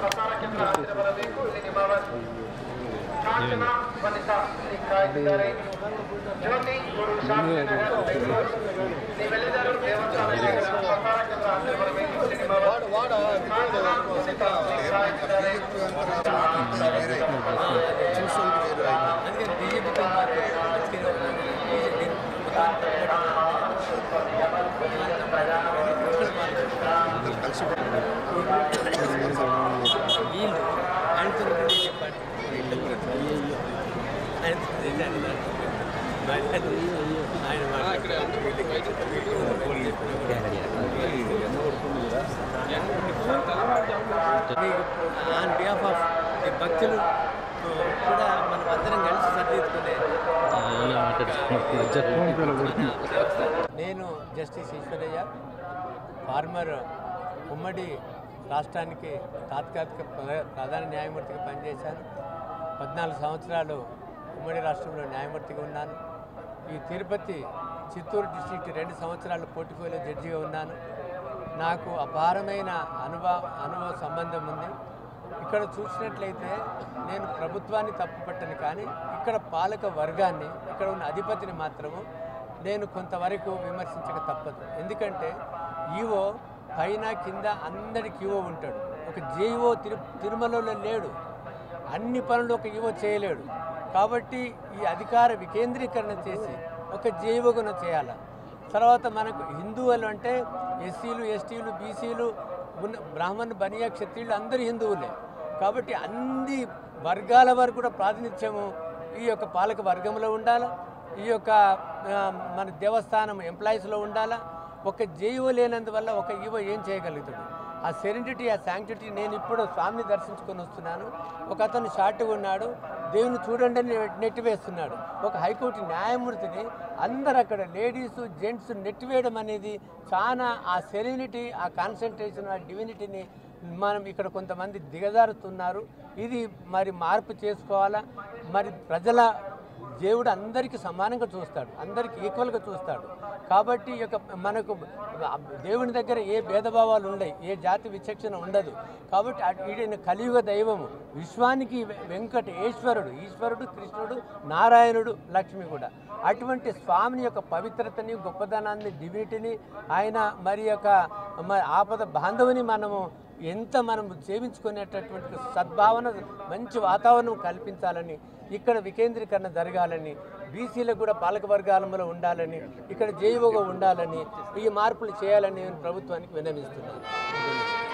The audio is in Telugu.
ಪ್ರಸಾರ ಕೇಂದ್ರ ಹತ್ತಿರ ಬರಬೇಕು ಇಲ್ಲಿ ನಿಮ್ಮ ಕಾಂಚನ ವನಿತಾ ಇಲ್ಲಿ ಕಾಯ್ತಿದ್ದಾರೆ ಜ್ಯೋತಿ ಗುರು ಶಾಂತಿನಗರ ಬೆಂಗಳೂರು ನೀವೆಲ್ಲರೂ ದೇವಸ್ಥಾನ ಪ್ರಸಾರ ಕೇಂದ್ರ ಹತ್ತಿರ ಬರಬೇಕು ಇಲ್ಲಿ ನಿಮ್ಮ ಕಾಂಚನ ವನಿತಾ ಇಲ್ಲಿ ಕಾಯ್ತಿದ್ದಾರೆ అందుకని బీజేపీతో వీళ్ళు ఆయనతో ఉంటే చెప్పండి ఆయనతో చేశాను ఆయన ఆన్ బిహాఫ్ ఆఫ్ ది భక్తులు కూడా మనం అందరం కలిసి సరిదిద్దుకునే నేను జస్టిస్ ఈశ్వరయ్య ఫార్మర్ ఉమ్మడి రాష్ట్రానికి తాత్కాలిక ప్ర- ప్రధాన న్యాయమూర్తిగా పనిచేశాను పద్నాలుగు సంవత్సరాలు ఉమ్మడి రాష్ట్రంలో న్యాయమూర్తిగా ఉన్నాను ఈ తిరుపతి చిత్తూరు డిస్టిక్ రెండు సంవత్సరాలు పోర్టుఫోలియో జడ్జిగా ఉన్నాను నాకు అపారమైన అనుభవ అనుభవ సంబంధం ఉంది ఇక్కడ చూసినట్లయితే నేను ప్రభుత్వాన్ని తప్పుపట్టను కానీ ఇక్కడ పాలక వర్గాన్ని ఇక్కడ ఉన్న అధిపతిని మాత్రము నేను కొంతవరకు విమర్శించక తప్పదు ఎందుకంటే ఈవో పైన కింద అందరికి ఈవో ఉంటాడు ఒక జేఈఓ తిరు తిరుమలలో లేడు అన్ని పనులు ఒక ఈవో చేయలేడు కాబట్టి ఈ అధికార వికేంద్రీకరణ చేసి ఒక జైవగుణ చేయాలి తర్వాత మనకు హిందువులు అంటే ఎస్సీలు ఎస్టీలు బీసీలు ఉన్న బ్రాహ్మణ్ బనియా క్షత్రియులు అందరూ హిందువులే కాబట్టి అన్ని వర్గాల వరకు కూడా ప్రాతినిధ్యము ఈ యొక్క పాలక వర్గంలో ఉండాలి ఈ యొక్క ఆ, మన దేవస్థానం ఎంప్లాయీస్లో ఉండాలా ఒక జైవో లేనందువల్ల ఒక ఈవో ఏం చేయగలుగుతాడు ఆ సెరెండిటీ ఆ శాంక్టిటీ నేను ఇప్పుడు స్వామిని దర్శించుకొని వస్తున్నాను ఒక అతను షార్ట్గా ఉన్నాడు దేవుని చూడండి అని నెట్టివేస్తున్నాడు ఒక హైకోర్టు న్యాయమూర్తిని అందరు అక్కడ లేడీస్ జెంట్స్ నెట్టివేయడం అనేది చాలా ఆ సెరెనిటీ ఆ కాన్సన్ట్రేషన్ ఆ డివినిటీని మనం ఇక్కడ కొంతమంది దిగజారుతున్నారు ఇది మరి మార్పు చేసుకోవాలా మరి ప్రజల దేవుడు అందరికీ సమానంగా చూస్తాడు అందరికీ ఈక్వల్గా చూస్తాడు కాబట్టి ఈ యొక్క మనకు దేవుని దగ్గర ఏ భేదభావాలు ఉండవు ఏ జాతి విచక్షణ ఉండదు కాబట్టి అటు- ఈయన కలియుగ దైవము విశ్వానికి వె- వెంకటేశ్వరుడు ఈశ్వరుడు కృష్ణుడు నారాయణుడు లక్ష్మి కూడా అటువంటి స్వామిని యొక్క పవిత్రతని గొప్పదనాన్ని డివినిటీని ఆయన మరి యొక్క మరి ఆపద బాంధవుని మనము ఎంత మనం సేవించుకునేటటువంటి సద్భావన మంచి వాతావరణం కల్పించాలని ఇక్కడ వికేంద్రీకరణ జరగాలని బీసీలకు కూడా పాలక వర్గాలలో ఉండాలని ఇక్కడ జైవగా ఉండాలని ఈ మార్పులు చేయాలని నేను ప్రభుత్వానికి విన్నవిస్తున్నాను